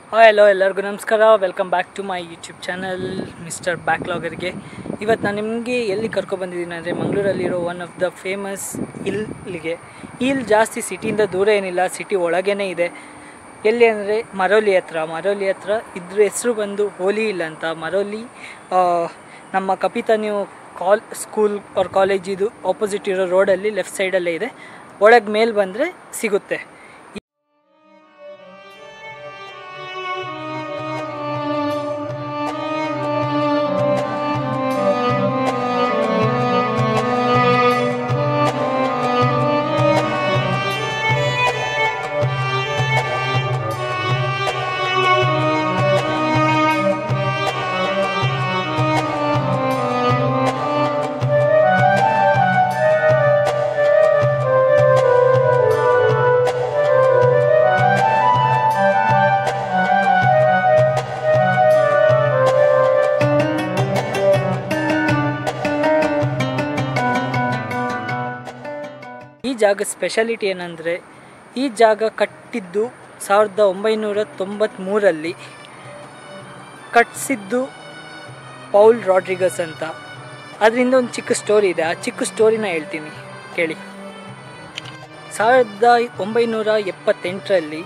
hi hello ಎಲ್ಲರಿಗೂ ನಮಸ್ಕಾರ welcome back to my YouTube channel mister ಬ್ಯಾಕ್ಲಾಗರ್ಗೆ ಇವತ್ತು ನಾನು ನಿಮಗೆ ಎಲ್ಲಿ ಕರ್ಕೊಬಂದಿದ್ದೀನಿ ಅಂದರೆ ಮಂಗಳೂರಲ್ಲಿರೋ ಒನ್ ಆಫ್ ದ ಫೇಮಸ್ ಹಿಲ್ಗೆ ಹಿಲ್ ಜಾಸ್ತಿ ಸಿಟಿಯಿಂದ ದೂರ ಏನಿಲ್ಲ ಸಿಟಿ ಒಳಗೇ ಇದೆ ಎಲ್ಲಿ ಅಂದರೆ ಮರೋಲಿ ಹತ್ರ ಮರೋಲಿ ಹತ್ರ ಇದ್ರ ಹೆಸರು ಬಂದು ಹೋಲಿ ಹಿಲ್ ಅಂತ ಮರೋಲಿ ಆ, ನಮ್ಮ ಕಪಿತಾ ನೀವು ಕಾಲ್ ಸ್ಕೂಲ್ ಅವ್ರ ಕಾಲೇಜಿದು ಆಪೋಸಿಟ್ ಇರೋ ರೋಡಲ್ಲಿ ಲೆಫ್ಟ್ ಸೈಡಲ್ಲೇ ಇದೆ ಒಳಗೆ ಮೇಲೆ ಬಂದರೆ ಸಿಗುತ್ತೆ ಈ ಜಾಗ ಸ್ಪೆಷಾಲಿಟಿ ಏನಂದರೆ ಈ ಜಾಗ ಕಟ್ಟಿದ್ದು ಸಾವಿರದ ಒಂಬೈನೂರ ತೊಂಬತ್ತ್ಮೂರಲ್ಲಿ ಕಟ್ಟಿಸಿದ್ದು ಪೌಲ್ ರಾಡ್ರಿಗಸ್ ಅಂತ ಅದರಿಂದ ಒಂದು ಚಿಕ್ಕ ಸ್ಟೋರಿ ಇದೆ ಆ ಚಿಕ್ಕ ಸ್ಟೋರಿನ ಹೇಳ್ತೀನಿ ಕೇಳಿ ಸಾವಿರದ ಒಂಬೈನೂರ ಎಪ್ಪತ್ತೆಂಟರಲ್ಲಿ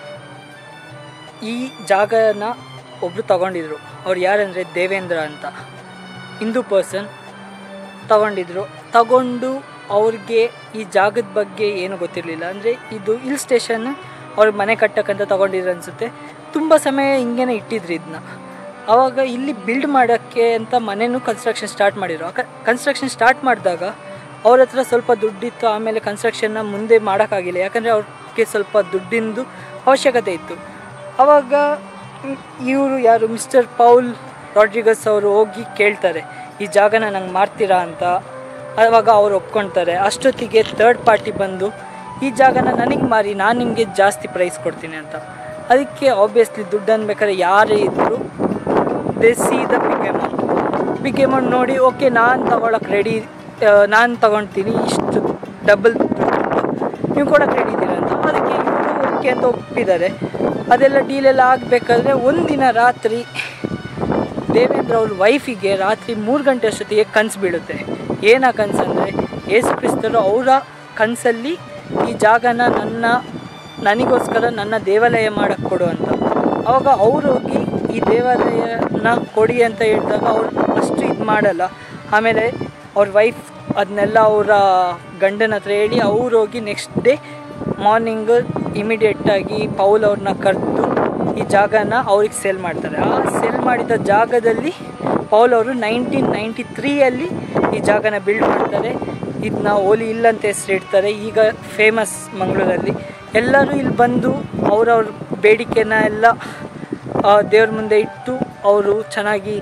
ಈ ಜಾಗನ ಒಬ್ಬರು ತಗೊಂಡಿದ್ರು ಅವ್ರು ಯಾರಂದರೆ ದೇವೇಂದ್ರ ಅಂತ ಹಿಂದೂ ಪರ್ಸನ್ ತಗೊಂಡಿದ್ರು ತಗೊಂಡು ಅವ್ರಿಗೆ ಈ ಜಾಗದ ಬಗ್ಗೆ ಏನು ಗೊತ್ತಿರಲಿಲ್ಲ ಅಂದರೆ ಇದು ಹಿಲ್ ಸ್ಟೇಷನ್ ಅವ್ರ ಮನೆ ಕಟ್ಟಕ್ಕಂತ ತಗೊಂಡಿದ್ರು ಅನಿಸುತ್ತೆ ತುಂಬ ಸಮಯ ಹಿಂಗೇನೆ ಇಟ್ಟಿದ್ರು ಇದನ್ನ ಆವಾಗ ಇಲ್ಲಿ ಬಿಲ್ಡ್ ಮಾಡೋಕ್ಕೆ ಅಂತ ಮನೆಯೂ ಕನ್ಸ್ಟ್ರಕ್ಷನ್ ಸ್ಟಾರ್ಟ್ ಮಾಡಿದ್ರು ಕನ್ಸ್ಟ್ರಕ್ಷನ್ ಸ್ಟಾರ್ಟ್ ಮಾಡಿದಾಗ ಅವ್ರ ಹತ್ರ ಸ್ವಲ್ಪ ದುಡ್ಡಿತ್ತು ಆಮೇಲೆ ಕನ್ಸ್ಟ್ರಕ್ಷನ್ನ ಮುಂದೆ ಮಾಡೋಕ್ಕಾಗಿಲ್ಲ ಯಾಕಂದರೆ ಅವ್ರಿಗೆ ಸ್ವಲ್ಪ ದುಡ್ಡಿಂದು ಅವಶ್ಯಕತೆ ಇತ್ತು ಆವಾಗ ಇವರು ಯಾರು ಮಿಸ್ಟರ್ ಪೌಲ್ ರಾಡ್ರಿಗಸ್ ಅವರು ಹೋಗಿ ಕೇಳ್ತಾರೆ ಈ ಜಾಗನ ನಂಗೆ ಮಾರ್ತೀರಾ ಅಂತ ಆವಾಗ ಅವ್ರು ಒಪ್ಕೊಳ್ತಾರೆ ಅಷ್ಟೊತ್ತಿಗೆ ಥರ್ಡ್ ಪಾರ್ಟಿ ಬಂದು ಈ ಜಾಗನ ನನಗೆ ಮಾರಿ ನಾನು ನಿಮಗೆ ಜಾಸ್ತಿ ಪ್ರೈಸ್ ಕೊಡ್ತೀನಿ ಅಂತ ಅದಕ್ಕೆ ಆಬ್ವಿಯಸ್ಲಿ ದುಡ್ಡು ಅನ್ಬೇಕಾದ್ರೆ ಯಾರೇ ಇದ್ದರೂ ದೇ ಸಿ the big amount big amount ನೋಡಿ ಓಕೆ ನಾನು ತಗೊಳಕ್ಕೆ ರೆಡಿ ನಾನು ತಗೊಳ್ತೀನಿ ಇಷ್ಟು ಡಬಲ್ ನೀವು ಕೊಡೋಕ್ಕೆ ರೆಡಿ ಇದ್ದೀರಾ ಅಂತ ಅದಕ್ಕೆ ಇವರು ಓಕೆ ಅಂತ ಒಪ್ಪಿದ್ದಾರೆ ಅದೆಲ್ಲ ಡೀಲೆಲ್ಲ ಆಗಬೇಕಾದ್ರೆ ಒಂದಿನ ರಾತ್ರಿ ದೇವೇಂದ್ರ ಅವ್ರ ವೈಫಿಗೆ ರಾತ್ರಿ ಮೂರು ಗಂಟೆ ಅಷ್ಟೊತ್ತಿಗೆ ಕನಸು ಬೀಳುತ್ತೆ ಏನ ಕನಸು ಅಂದರೆ ಯೇಸು ಕ್ರಿಸ್ತರು ಅವರ ಕನಸಲ್ಲಿ ಈ ಜಾಗನ ನನ್ನ ನನಗೋಸ್ಕರ ನನ್ನ ದೇವಾಲಯ ಮಾಡೋಕ್ಕೆ ಕೊಡು ಅಂತ ಅವಾಗ ಅವ್ರು ಹೋಗಿ ಈ ದೇವಾಲಯನ ಕೊಡಿ ಅಂತ ಹೇಳಿದಾಗ ಅವ್ರು ಅಷ್ಟು ಇದು ಮಾಡಲ್ಲ ಆಮೇಲೆ ಅವ್ರ ವೈಫ್ ಅದನ್ನೆಲ್ಲ ಅವರ ಗಂಡನ ಹತ್ರ ಹೇಳಿ ಅವ್ರು ಹೋಗಿ ನೆಕ್ಸ್ಟ್ ಡೇ ಮಾರ್ನಿಂಗ್ ಇಮಿಡಿಯೇಟಾಗಿ ಪೌಲ್ ಅವ್ರನ್ನ ಕರೆದು ಈ ಜಾಗನ ಅವ್ರಿಗೆ ಸೇಲ್ ಮಾಡ್ತಾರೆ ಆ ಸೇಲ್ ಮಾಡಿದ ಜಾಗದಲ್ಲಿ ಪೌಲ್ ಅವರು ನೈನ್ಟೀನ್ ನೈಂಟಿ ತ್ರೀಯಲ್ಲಿ ಈ ಜಾಗನ ಬಿಲ್ಡ್ ಮಾಡ್ತಾರೆ ಇದನ್ನ ಓಲಿ ಇಲ್ಲ ಅಂತ ಹೆಸರಿಡ್ತಾರೆ ಈಗ ಫೇಮಸ್ ಮಂಗಳೂರಲ್ಲಿ ಎಲ್ಲರೂ ಇಲ್ಲಿ ಬಂದು ಅವ್ರವ್ರ ಬೇಡಿಕೆನ ಎಲ್ಲ ದೇವ್ರ ಮುಂದೆ ಇಟ್ಟು ಅವರು ಚೆನ್ನಾಗಿ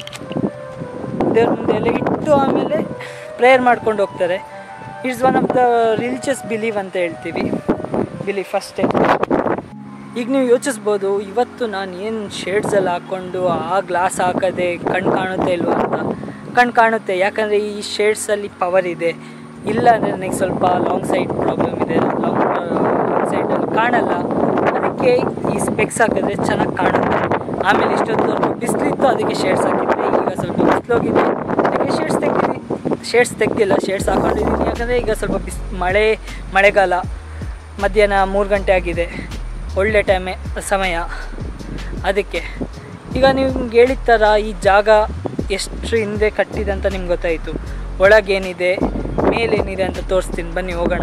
ದೇವ್ರ ಮುಂದೆ ಎಲ್ಲ ಇಟ್ಟು ಆಮೇಲೆ ಪ್ರೇಯರ್ ಮಾಡ್ಕೊಂಡು ಹೋಗ್ತಾರೆ it's one of the religious believe ಅಂತ ಹೇಳ್ತೀವಿ ಬಿಲೀವ್ ಫಸ್ಟೇ ಈಗ ನೀವು ಯೋಚಿಸ್ಬೋದು ಇವತ್ತು ನಾನು ಏನು ಶೇಡ್ಸಲ್ಲಿ ಹಾಕ್ಕೊಂಡು ಆ ಗ್ಲಾಸ್ ಹಾಕದೆ ಕಣ್ಣು ಕಾಣುತ್ತೆ ಇಲ್ವಾ ಅಂತ ಕಣ್ಣು ಕಾಣುತ್ತೆ ಯಾಕಂದರೆ ಈ ಶೇಡ್ಸಲ್ಲಿ ಪವರ್ ಇದೆ ಇಲ್ಲ ಅಂದರೆ ನನಗೆ ಸ್ವಲ್ಪ ಲಾಂಗ್ ಸೈಡ್ ಪ್ರಾಬ್ಲಮ್ ಇದೆ ಲಾಂಗ್ ಸೈಡಲ್ಲಿ ಕಾಣಲ್ಲ ಅದಕ್ಕೆ ಈ ಸ್ಪೆಕ್ಸ್ ಹಾಕಿದ್ರೆ ಚೆನ್ನಾಗಿ ಕಾಣುತ್ತೆ ಆಮೇಲೆ ಇಷ್ಟೊತ್ತು ಬಿಸಿಲಿತ್ತು ಅದಕ್ಕೆ ಶೇಡ್ಸ್ ಹಾಕಿದ್ದೆ ಈಗ ಸ್ವಲ್ಪ ಬಿಸಿಲೋಗಿದೆ ಅದಕ್ಕೆ ಶೇಡ್ಸ್ ತೆಗ್ದಿದ್ದೀನಿ ಶೇಡ್ಸ್ ತೆಗ್ದಿಲ್ಲ ಶೇಡ್ಸ್ ಹಾಕೊಂಡಿದ್ದೀನಿ ಯಾಕಂದರೆ ಈಗ ಸ್ವಲ್ಪ ಬಿಸ್ ಮಳೆ ಮಳೆಗಾಲ ಮಧ್ಯಾಹ್ನ ಮೂರು ಗಂಟೆ ಆಗಿದೆ ಒಳ್ಳೆ ಟೈಮೆ ಸಮಯ ಅದಕ್ಕೆ ಈಗ ನೀವು ನಿಮ್ಗೆ ಹೇಳಿದ ಥರ ಈ ಜಾಗ ಎಷ್ಟು ಹಿಂದೆ ಕಟ್ಟಿದೆ ಅಂತ ನಿಮ್ಗೆ ಗೊತ್ತಾಯಿತು ಒಳಗೇನಿದೆ ಮೇಲೇನಿದೆ ಅಂತ ತೋರಿಸ್ತೀನಿ ಬನ್ನಿ ಹೋಗೋಣ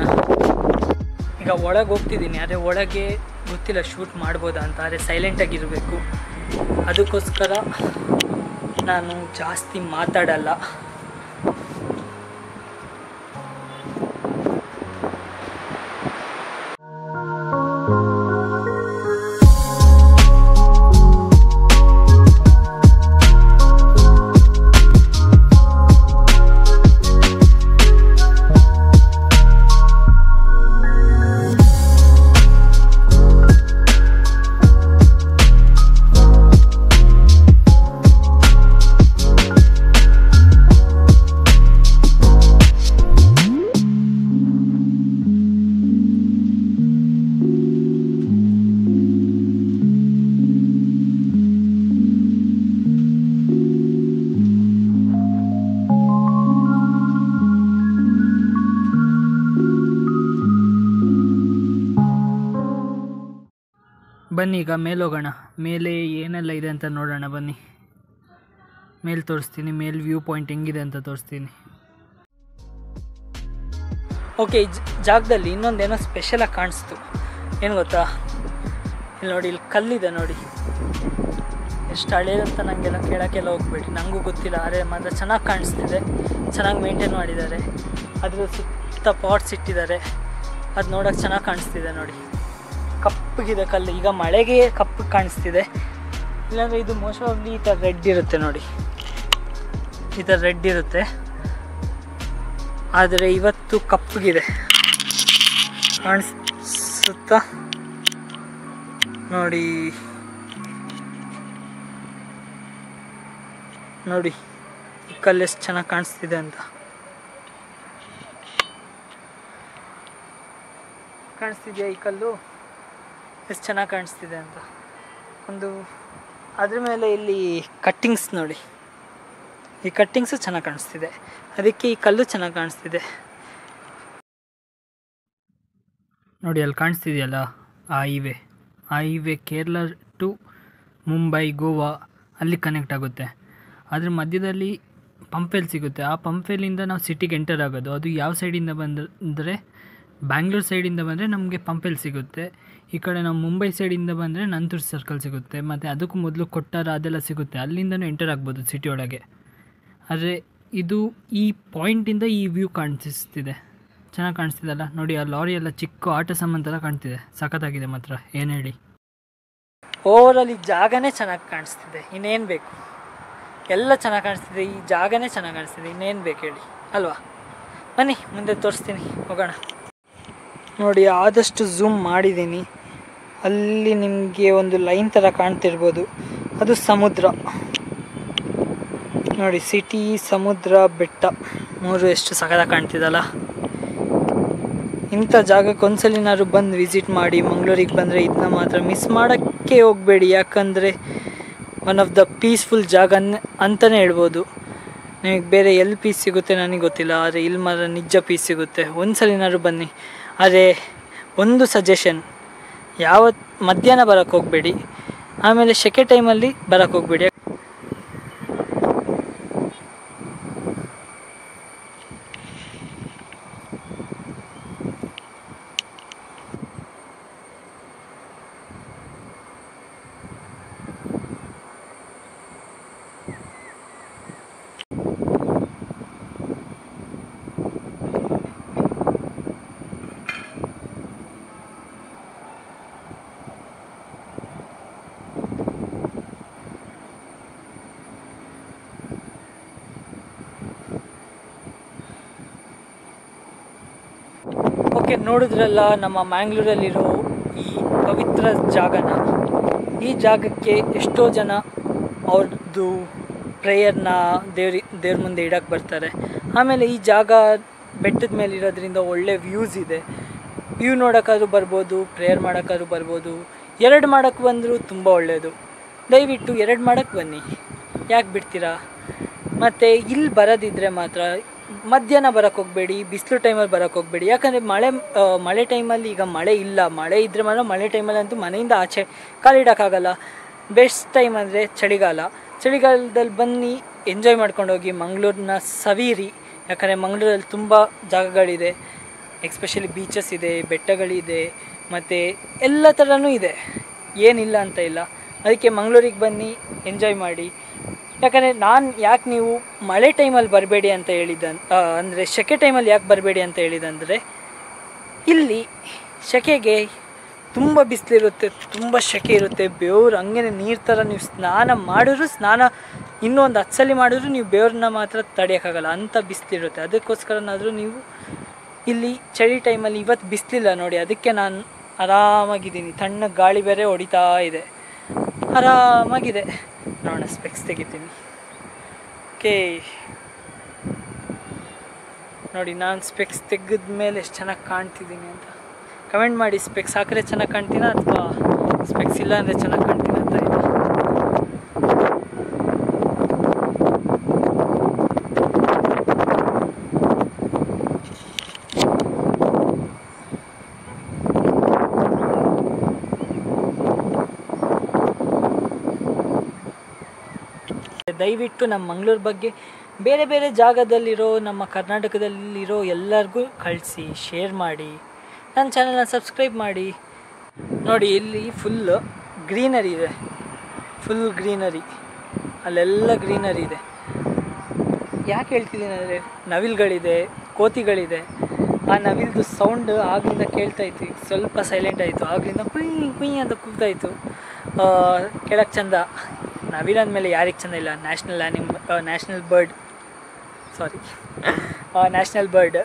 ಈಗ ಒಳಗೆ ಹೋಗ್ತಿದ್ದೀನಿ ಆದರೆ ಒಳಗೆ ಗೊತ್ತಿಲ್ಲ ಶೂಟ್ ಮಾಡ್ಬೋದಾ ಅಂತ ಆದರೆ ಸೈಲೆಂಟಾಗಿರಬೇಕು ಅದಕ್ಕೋಸ್ಕರ ನಾನು ಜಾಸ್ತಿ ಮಾತಾಡಲ್ಲ ಬನ್ನಿ ಈಗ ಮೇಲೆ ಹೋಗೋಣ ಮೇಲೆ ಏನೆಲ್ಲ ಇದೆ ಅಂತ ನೋಡೋಣ ಬನ್ನಿ ಮೇಲೆ ತೋರಿಸ್ತೀನಿ ಮೇಲ್ ವ್ಯೂ ಪಾಯಿಂಟ್ ಹೆಂಗಿದೆ ಅಂತ ತೋರಿಸ್ತೀನಿ ಓಕೆ ಈ ಜ- ಜಾಗದಲ್ಲಿ ಇನ್ನೊಂದೇನೋ ಸ್ಪೆಷಲಾಗಿ ಕಾಣಿಸ್ತು ಏನು ಗೊತ್ತಾ ಇಲ್ಲಿ ನೋಡಿ ಇಲ್ಲಿ ಕಲ್ಲಿದೆ ನೋಡಿ ಎಷ್ಟು ಹಳೇದಂತ ನನಗೆಲ್ಲ ಕೇಳೋಕ್ಕೆಲ್ಲ ಹೋಗ್ಬೇಡಿ ನನಗೂ ಗೊತ್ತಿಲ್ಲ ಆದರೆ ಮಾತ್ರ ಚೆನ್ನಾಗಿ ಕಾಣಿಸ್ತಿದೆ ಚೆನ್ನಾಗಿ ಮೇಂಟೈನ್ ಮಾಡಿದ್ದಾರೆ ಅದ್ರ ಸುತ್ತ ಪಾಟ್ಸ್ ಇಟ್ಟಿದ್ದಾರೆ ಅದು ನೋಡೋಕೆ ಚೆನ್ನಾಗಿ ಕಾಣಿಸ್ತಿದೆ ನೋಡಿ ಕಪ್ಪಗಿದೆ ಕಲ್ಲು ಈಗ ಮಳೆಗೆ ಕಪ್ಪು ಕಾಣಿಸ್ತಿದೆ ಇಲ್ಲಾಂದರೆ ಇದು ಮೋಸ್ಟ್ಲಿ ಈ ಥರ ರೆಡ್ ಇರುತ್ತೆ ನೋಡಿ ಈ ಥರ ರೆಡ್ ಇರುತ್ತೆ ಆದರೆ ಇವತ್ತು ಕಪ್ಪಗಿದೆ ಕಾಣಿಸುತ್ತಾ ನೋಡಿ ನೋಡಿ ಈ ಕಲ್ಲು ಎಷ್ಟು ಚೆನ್ನಾಗಿ ಕಾಣಿಸ್ತಿದೆ ಅಂತ ಕಾಣಿಸ್ತಿದೆಯಾ ಈ ಕಲ್ಲು ಎಷ್ಟು ಚೆನ್ನಾಗಿ ಕಾಣಿಸ್ತಿದೆ ಅಂತ ಒಂದು ಅದ್ರ ಮೇಲೆ ಇಲ್ಲಿ ಕಟ್ಟಿಂಗ್ಸ್ ನೋಡಿ ಈ ಕಟ್ಟಿಂಗ್ಸು ಚೆನ್ನಾಗಿ ಕಾಣಿಸ್ತಿದೆ ಅದಕ್ಕೆ ಈ ಕಲ್ಲು ಚೆನ್ನಾಗಿ ಕಾಣಿಸ್ತಿದೆ ನೋಡಿ ಅಲ್ಲಿ ಕಾಣಿಸ್ತಿದೆಯಲ್ಲ ಆ ಹೈವೇ ಆ ಹೈವೇ ಕೇರಳ ಟು ಮುಂಬೈ ಗೋವಾ ಅಲ್ಲಿ ಕನೆಕ್ಟ್ ಆಗುತ್ತೆ ಅದ್ರ ಮಧ್ಯದಲ್ಲಿ ಪಂಪೆಲ್ ಸಿಗುತ್ತೆ ಆ ಪಂಪೆಲಿಂದ ನಾವು ಸಿಟಿಗೆ ಎಂಟರ್ ಆಗೋದು ಅದು ಯಾವ ಸೈಡಿಂದ ಬಂದರೆ ಬ್ಯಾಂಗ್ಳೂರ್ ಸೈಡಿಂದ ಬಂದರೆ ನಮಗೆ ಪಂಪೆಲ್ ಸಿಗುತ್ತೆ ಈ ಕಡೆ ನಾವು ಮುಂಬೈ ಸೈಡಿಂದ ಬಂದರೆ ನಂತೂರ್ ಸರ್ಕಲ್ ಸಿಗುತ್ತೆ ಮತ್ತು ಅದಕ್ಕೂ ಮೊದಲು ಕೊಟ್ಟಾರ ಅದೆಲ್ಲ ಸಿಗುತ್ತೆ ಅಲ್ಲಿಂದನೂ ಎಂಟರ್ ಆಗ್ಬೋದು ಸಿಟಿ ಒಳಗೆ ಆದರೆ ಇದು ಈ ಪಾಯಿಂಟಿಂದ ಈ ವ್ಯೂ ಕಾಣಿಸ್ತಿದೆ ಚೆನ್ನಾಗಿ ಕಾಣಿಸ್ತಿದಲ್ಲ ನೋಡಿ ಆ ಲಾರಿ ಎಲ್ಲ ಚಿಕ್ಕ ಆಟ ಸಾಮಾನು ಥರ ಕಾಣ್ತಿದೆ ಸಖತ್ತಾಗಿದೆ ಮಾತ್ರ ಏನು ಹೇಳಿ ಓವರಾಲ್ ಈ ಜಾಗನೇ ಚೆನ್ನಾಗಿ ಕಾಣಿಸ್ತಿದೆ ಇನ್ನೇನು ಬೇಕು ಎಲ್ಲ ಚೆನ್ನಾಗಿ ಕಾಣಿಸ್ತಿದೆ ಈ ಜಾಗನೇ ಚೆನ್ನಾಗಿ ಕಾಣಿಸ್ತಿದೆ ಇನ್ನೇನು ಬೇಕು ಹೇಳಿ ಅಲ್ವಾ ಬನ್ನಿ ಮುಂದೆ ತೋರಿಸ್ತೀನಿ ಹೋಗೋಣ ನೋಡಿ ಆದಷ್ಟು ಝೂಮ್ ಮಾಡಿದ್ದೀನಿ ಅಲ್ಲಿ ನಿಮಗೆ ಒಂದು ಲೈನ್ ಥರ ಕಾಣ್ತಿರ್ಬೋದು ಅದು ಸಮುದ್ರ ನೋಡಿ ಸಿಟಿ ಸಮುದ್ರ ಬೆಟ್ಟ ಮೂರು ಎಷ್ಟು ಸಖತ್ತಾಗಿ ಕಾಣ್ತಿದಲ್ಲ ಇಂಥ ಜಾಗಕ್ಕೆ ಒಂದ್ಸಲಿನಾದ್ರು ಬಂದು ವಿಸಿಟ್ ಮಾಡಿ ಮಂಗಳೂರಿಗೆ ಬಂದರೆ ಇದನ್ನ ಮಾತ್ರ ಮಿಸ್ ಮಾಡೋಕ್ಕೆ ಹೋಗಬೇಡಿ ಯಾಕಂದರೆ ಒನ್ ಆಫ್ ದ ಪೀಸ್ಫುಲ್ ಜಾಗ ಅನ್- ಅಂತಲೇ ಹೇಳ್ಬೋದು ನಿಮಗೆ ಬೇರೆ ಎಲ್ಲಿ ಪೀಸ್ ಸಿಗುತ್ತೆ ನನಗೆ ಗೊತ್ತಿಲ್ಲ ಆದರೆ ಇಲ್ಲಿ ಮಾತ್ರ ನಿಜ ಪೀಸ್ ಸಿಗುತ್ತೆ ಒಂದ್ಸಲಿನಾದ್ರು ಬನ್ನಿ ಆದರೆ ಒಂದು ಸಜೆಷನ್ ಯಾವತ್ತು ಮಧ್ಯಾಹ್ನ ಬರೋಕ್ಕೆ ಹೋಗಬೇಡಿ ಆಮೇಲೆ ಸೆಕೆ ಟೈಮಲ್ಲಿ ಬರೋಕ್ಕೆ ಹೋಗಬೇಡಿ ಓಕೆ ನೋಡಿದ್ರಲ್ಲ ನಮ್ಮ ಮ್ಯಾಂಗ್ಳೂರಲ್ಲಿರೋ ಈ ಪವಿತ್ರ ಜಾಗನ ಈ ಜಾಗಕ್ಕೆ ಎಷ್ಟೋ ಜನ ಅವ್ರದ್ದು ಪ್ರೇಯರ್ನ ದೇವ್ರಿ ದೇವ್ರ ಮುಂದೆ ಇಡಕ್ಕೆ ಬರ್ತಾರೆ ಆಮೇಲೆ ಈ ಜಾಗ ಬೆಟ್ಟದ ಮೇಲೆ ಇರೋದ್ರಿಂದ ಒಳ್ಳೆ ವ್ಯೂಸ್ ಇದೆ ವ್ಯೂ ನೋಡೋಕ್ಕಾದ್ರೂ ಬರ್ಬೋದು ಪ್ರೇಯರ್ ಮಾಡೋಕ್ಕಾದ್ರೂ ಬರ್ಬೋದು ಎರಡು ಮಾಡೋಕ್ಕೆ ಬಂದರೂ ತುಂಬ ಒಳ್ಳೆಯದು ದಯವಿಟ್ಟು ಎರಡು ಮಾಡೋಕ್ಕೆ ಬನ್ನಿ ಯಾಕೆ ಬಿಡ್ತೀರಾ ಮತ್ತು ಇಲ್ಲಿ ಬರೋದಿದ್ರೆ ಮಾತ್ರ ಮಧ್ಯಾಹ್ನ ಬರೋಕ್ಕೆ ಹೋಗಬೇಡಿ ಬಿಸಿಲು ಟೈಮಲ್ಲಿ ಬರೋಕ್ಕೆ ಹೋಗಬೇಡಿ ಯಾಕಂದರೆ ಮಳೆ ಆ, ಮಳೆ ಟೈಮಲ್ಲಿ ಈಗ ಮಳೆ ಇಲ್ಲ ಮಳೆ ಇದ್ದರೆ ಮಾತ್ರ ಮಳೆ ಟೈಮಲ್ಲಿ ಅಂತೂ ಮನೆಯಿಂದ ಆಚೆ ಕಾಲಿಡೋಕ್ಕಾಗಲ್ಲ ಬೆಸ್ಟ್ ಟೈಮ್ ಅಂದರೆ ಚಳಿಗಾಲ ಚಳಿಗಾಲದಲ್ಲಿ ಬನ್ನಿ ಎಂಜಾಯ್ ಮಾಡ್ಕೊಂಡು ಹೋಗಿ ಮಂಗಳೂರನ್ನ ಸವೀರಿ ಯಾಕಂದರೆ ಮಂಗಳೂರಲ್ಲಿ ತುಂಬ ಜಾಗಗಳಿದೆ ಎಕ್ಸ್ಪೆಷಲಿ ಬೀಚಸ್ ಇದೆ ಬೆಟ್ಟಗಳಿದೆ ಮತ್ತು ಎಲ್ಲ ಥರನೂ ಇದೆ ಏನಿಲ್ಲ ಅಂತ ಇಲ್ಲ ಅದಕ್ಕೆ ಮಂಗಳೂರಿಗೆ ಬನ್ನಿ ಎಂಜಾಯ್ ಮಾಡಿ ಯಾಕಂದರೆ ನಾನು ಯಾಕೆ ನೀವು ಮಳೆ ಟೈಮಲ್ಲಿ ಬರಬೇಡಿ ಅಂತ ಹೇಳಿದ ಅಂದರೆ ಸೆಕೆ ಟೈಮಲ್ಲಿ ಯಾಕೆ ಬರಬೇಡಿ ಅಂತ ಹೇಳಿದಂದರೆ ಇಲ್ಲಿ ಸೆಕೆಗೆ ತುಂಬ ಬಿಸಿಲಿರುತ್ತೆ ತುಂಬ ಸೆಕೆ ಇರುತ್ತೆ ಬೆವರು ಹಂಗೆ ನೀರು ಥರ ನೀವು ಸ್ನಾನ ಮಾಡಿದ್ರು ಸ್ನಾನ ಇನ್ನೂ ಒಂದು ಹತ್ತು ಸಲ ಮಾಡಿದ್ರು ನೀವು ಬೆವ್ರನ್ನ ಮಾತ್ರ ತಡೆಯೋಕ್ಕಾಗಲ್ಲ ಅಂಥ ಬಿಸಿಲಿರುತ್ತೆ ಅದಕ್ಕೋಸ್ಕರನಾದರೂ ನೀವು ಇಲ್ಲಿ ಚಳಿ ಟೈಮಲ್ಲಿ ಇವತ್ತು ಬಿಸಿಲಿಲ್ಲ ನೋಡಿ ಅದಕ್ಕೆ ನಾನು ಆರಾಮಾಗಿದ್ದೀನಿ ತಣ್ಣ ಗಾಳಿ ಬೇರೆ ಹೊಡಿತಾ ಇದೆ ಆರಾಮಾಗಿದೆ ನೋಡೋಣ ಸ್ಪೆಕ್ಸ್ ತೆಗಿತೀನಿ ಓಕೆ ನೋಡಿ ನಾನು ಸ್ಪೆಕ್ಸ್ ತೆಗೆದ ಮೇಲೆ ಎಷ್ಟು ಚೆನ್ನಾಗಿ ಕಾಣ್ತಿದ್ದೀನಿ ಅಂತ ಕಮೆಂಟ್ ಮಾಡಿ ಸ್ಪೆಕ್ಸ್ ಹಾಕಿದ್ರೆ ಚೆನ್ನಾಗಿ ಕಾಣ್ತೀನ ಅಥವಾ ಸ್ಪೆಕ್ಸ್ ಇಲ್ಲ ಅಂದರೆ ಚೆನ್ನಾಗಿ ಕಾಣ್ತೀನಿ ಅಂತ ಇಲ್ಲ ದಯವಿಟ್ಟು ನಮ್ಮ ಮಂಗಳೂರು ಬಗ್ಗೆ ಬೇರೆ ಬೇರೆ ಜಾಗದಲ್ಲಿರೋ ನಮ್ಮ ಕರ್ನಾಟಕದಲ್ಲಿರೋ ಎಲ್ಲರಿಗೂ ಕಳಿಸಿ ಶೇರ್ ಮಾಡಿ ನನ್ನ ಚಾನಲ್ನ ಸಬ್ಸ್ಕ್ರೈಬ್ ಮಾಡಿ ನೋಡಿ ಇಲ್ಲಿ ಫುಲ್ ಗ್ರೀನರಿ ಇದೆ ಫುಲ್ ಗ್ರೀನರಿ ಅಲ್ಲೆಲ್ಲ ಗ್ರೀನರಿ ಇದೆ ಯಾಕೆ ಹೇಳ್ತಿದ್ದೀನಿ ಅಂದರೆ ನವಿಲ್ಗಳಿದೆ ಕೋತಿಗಳಿದೆ ಆ ನವಿಲ್ದು ಸೌಂಡ್ ಆಗ್ಲಿಂದ ಕೇಳ್ತಾ ಇತ್ತು ಈಗ ಸ್ವಲ್ಪ ಸೈಲೆಂಟ್ ಆಯಿತು ಆಗ್ಲಿಂದ ಕುಯ್ ಕುಯ್ ಅಂತ ಕೂಗ್ತಾ ಇತ್ತು ಕೆಳಕ್ಕೆ ಚಂದ ನವಿಲ್ ಅಂದಮೇಲೆ ಯಾರಿಗೆ ಚಂದ ಇಲ್ಲ ನ್ಯಾಷನಲ್ ಆ್ಯನಿಮ್ national bird sorry national bird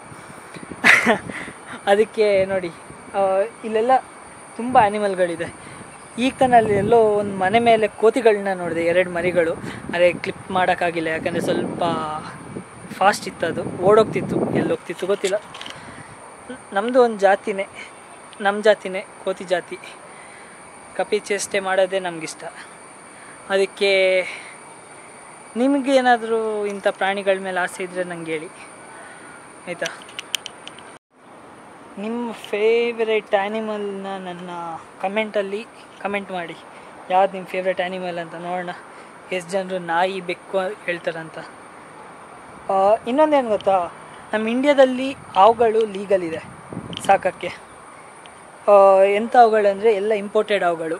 ಅದಕ್ಕೆ ನೋಡಿ ಆ, ಇಲ್ಲೆಲ್ಲ ತುಂಬ ಆ್ಯನಿಮಲ್ಗಳಿದೆ ಈಗ ತಾನೇ ಅಲ್ಲಿ ಎಲ್ಲೋ ಒಂದು ಮನೆ ಮೇಲೆ ಕೋತಿಗಳನ್ನ ನೋಡಿದೆ ಎರಡು ಮರಿಗಳು ಅದೇ ಕ್ಲಿಪ್ ಮಾಡೋಕ್ಕಾಗಿಲ್ಲ ಯಾಕಂದರೆ ಸ್ವಲ್ಪ ಫಾಸ್ಟ್ ಇತ್ತು ಅದು ಓಡೋಗ್ತಿತ್ತು ಎಲ್ಲಿ ಹೋಗ್ತಿತ್ತು ಗೊತ್ತಿಲ್ಲ ನಮ್ಮದು ಒಂದು ಜಾತಿನೇ ನಮ್ಮ ಜಾತಿನೇ ಕೋತಿ ಜಾತಿ ಕಪಿ ಚೇಷ್ಟೆ ಮಾಡೋದೇ ನಮಗಿಷ್ಟ ಅದಕ್ಕೆ ನಿಮಗೇನಾದರೂ ಇಂಥ ಪ್ರಾಣಿಗಳ ಮೇಲೆ ಆಸೆ ಇದ್ದರೆ ನಂಗೆ ಹೇಳಿ ಆಯಿತಾ ನಿಮ್ಮ ಫೇವ್ರೆಟ್ ಆ್ಯನಿಮಲ್ನ ನನ್ನ ಕಮೆಂಟಲ್ಲಿ ಕಮೆಂಟ್ ಮಾಡಿ ಯಾವ್ದು ನಿಮ್ಮ ಫೇವ್ರೆಟ್ ಆ್ಯನಿಮಲ್ ಅಂತ ನೋಡೋಣ ಎಷ್ಟು ಜನರು ನಾಯಿ ಬೆಕ್ಕು ಹೇಳ್ತಾರಂತ ಆ, ಇನ್ನೊಂದೇನು ಗೊತ್ತಾ ನಮ್ಮ ಇಂಡ್ಯಾದಲ್ಲಿ ಹಾವುಗಳು ಲೀಗಲ್ ಇದೆ ಸಾಕಕ್ಕೆ ಆ, ಎಂಥ ಅವುಗಳಂದರೆ ಎಲ್ಲ ಇಂಪೋರ್ಟೆಡ್ ಅವುಗಳು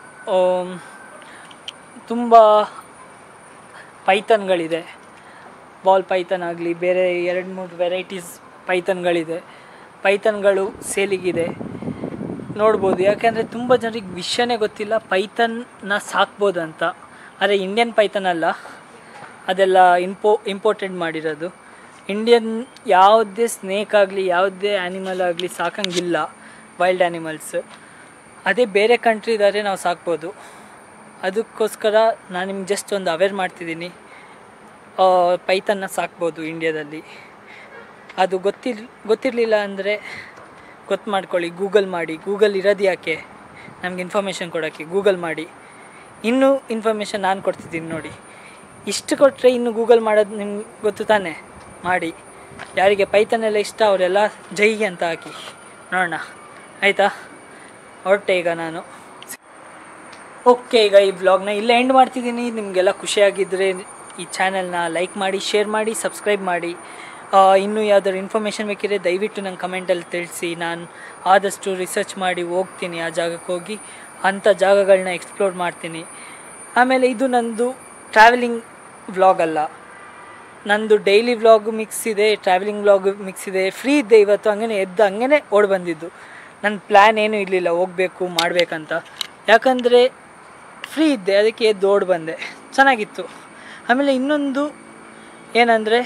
ತುಂಬ ಪೈಥನ್ಗಳಿದೆ ಬಾಲ್ ಪೈಥನ್ ಆಗಲಿ ಬೇರೆ ಎರಡು ಮೂರು ವೆರೈಟೀಸ್ ಪೈಥನ್ಗಳಿದೆ ಪೈಥನ್ಗಳು ಸೇಲಿಗಿದೆ ನೋಡ್ಬೋದು ಯಾಕೆಂದರೆ ತುಂಬ ಜನರಿಗೆ ವಿಷಯನೇ ಗೊತ್ತಿಲ್ಲ ಪೈಥನ್ನ ಸಾಕ್ಬೋದು ಅಂತ ಆದರೆ ಇಂಡಿಯನ್ ಪೈಥನ್ ಅಲ್ಲ ಅದೆಲ್ಲ ಇಂಪೋ ಇಂಪೋರ್ಟೆಡ್ ಮಾಡಿರೋದು ಇಂಡಿಯನ್ ಯಾವುದೇ ಸ್ನೇಕ್ ಆಗಲಿ ಯಾವುದೇ ಆ್ಯನಿಮಲ್ ಆಗಲಿ ಸಾಕಂಗಿಲ್ಲ ವೈಲ್ಡ್ ಆ್ಯನಿಮಲ್ಸ್ ಅದೇ ಬೇರೆ ಕಂಟ್ರಿ ಇದ್ದಾರೆ ನಾವು ಸಾಕ್ಬೋದು ಅದಕ್ಕೋಸ್ಕರ ನಾನು ನಿಮ್ಗೆ ಜಸ್ಟ್ ಒಂದು ಅವೇರ್ ಮಾಡ್ತಿದ್ದೀನಿ ಪೈಥನ್ನ ಸಾಕ್ಬೋದು ಇಂಡ್ಯಾದಲ್ಲಿ ಅದು ಗೊತ್ತಿರ್ ಗೊತ್ತಿರಲಿಲ್ಲ ಅಂದರೆ ಗೊತ್ತು ಮಾಡ್ಕೊಳ್ಳಿ ಗೂಗಲ್ ಮಾಡಿ ಗೂಗಲ್ ಇರೋದು ಯಾಕೆ ನಮ್ಗೆ ಇನ್ಫಾರ್ಮೇಷನ್ ಕೊಡೋಕ್ಕೆ ಗೂಗಲ್ ಮಾಡಿ ಇನ್ನೂ ಇನ್ಫಾರ್ಮೇಷನ್ ನಾನು ಕೊಡ್ತಿದ್ದೀನಿ ನೋಡಿ ಇಷ್ಟು ಕೊಟ್ಟರೆ ಇನ್ನು ಗೂಗಲ್ ಮಾಡೋದು ನಿಮ್ಗೆ ಗೊತ್ತು ತಾನೇ ಮಾಡಿ ಯಾರಿಗೆ ಪೈಥನೆಲ್ಲ ಇಷ್ಟ ಅವರೆಲ್ಲ ಜೈ ಅಂತ ಹಾಕಿ ನೋಡೋಣ ಆಯಿತಾ ಹೊರಟೆ ಈಗ ನಾನು ಓಕೆ ಈಗ ಈ ವ್ಲಾಗ್ನ ಇಲ್ಲೇ ಎಂಡ್ ಮಾಡ್ತಿದ್ದೀನಿ ನಿಮಗೆಲ್ಲ ಖುಷಿಯಾಗಿದ್ದರೆ ಈ ಚಾನಲ್ನ ಲೈಕ್ ಮಾಡಿ ಶೇರ್ ಮಾಡಿ ಸಬ್ಸ್ಕ್ರೈಬ್ ಮಾಡಿ ಆ, ಇನ್ನೂ ಯಾವ್ದಾದ್ರು ಇನ್ಫಾರ್ಮೇಷನ್ ಬೇಕಿದ್ರೆ ದಯವಿಟ್ಟು ನಂಗೆ ಕಮೆಂಟಲ್ಲಿ ತಿಳಿಸಿ ನಾನು ಆದಷ್ಟು ರಿಸರ್ಚ್ ಮಾಡಿ ಹೋಗ್ತೀನಿ ಆ ಜಾಗಕ್ಕೆ ಹೋಗಿ ಅಂಥ ಜಾಗಗಳನ್ನ ಎಕ್ಸ್ಪ್ಲೋರ್ ಮಾಡ್ತೀನಿ ಆಮೇಲೆ ಇದು ನಂದು ಟ್ರಾವೆಲಿಂಗ್ ವ್ಲಾಗ್ ಅಲ್ಲ ನಂದು ಡೈಲಿ ವ್ಲಾಗ್ ಮಿಕ್ಸ್ ಇದೆ ಟ್ರಾವೆಲಿಂಗ್ ವ್ಲಾಗ್ ಮಿಕ್ಸ್ ಇದೆ ಫ್ರೀ ಇದ್ದೆ ಇವತ್ತು ಹಂಗೇ ಎದ್ದು ಹಂಗೇ ಓಡಿ ಬಂದಿದ್ದು ನನ್ನ ಪ್ಲ್ಯಾನ್ ಏನೂ ಇರಲಿಲ್ಲ ಹೋಗಬೇಕು ಮಾಡಬೇಕಂತ ಯಾಕಂದರೆ ಫ್ರೀ ಇದ್ದೆ ಅದಕ್ಕೆ ಎದ್ದು ಓಡಿ ಬಂದೆ ಚೆನ್ನಾಗಿತ್ತು ಆಮೇಲೆ ಇನ್ನೊಂದು ಏನಂದರೆ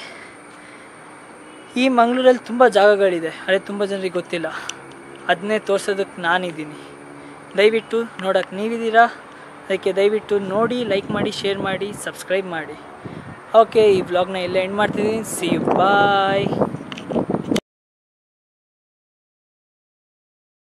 ಈ ಮಂಗಳೂರಲ್ಲಿ ತುಂಬ ಜಾಗಗಳಿದೆ ಆದರೆ ತುಂಬ ಜನರಿಗೆ ಗೊತ್ತಿಲ್ಲ ಅದನ್ನೇ ತೋರ್ಸೋದಕ್ಕೆ ನಾನಿದ್ದೀನಿ ದಯವಿಟ್ಟು ನೋಡೋಕ್ಕೆ ನೀವಿದ್ದೀರಾ ಅದಕ್ಕೆ ದಯವಿಟ್ಟು ನೋಡಿ ಲೈಕ್ ಮಾಡಿ ಶೇರ್ ಮಾಡಿ ಸಬ್ಸ್ಕ್ರೈಬ್ ಮಾಡಿ ಓಕೆ ಈ ವ್ಲಾಗ್ನ ಎಲ್ಲ ಎಂಡ್ ಮಾಡ್ತಿದ್ದೀನಿ ಸಿ ಬಾಯ್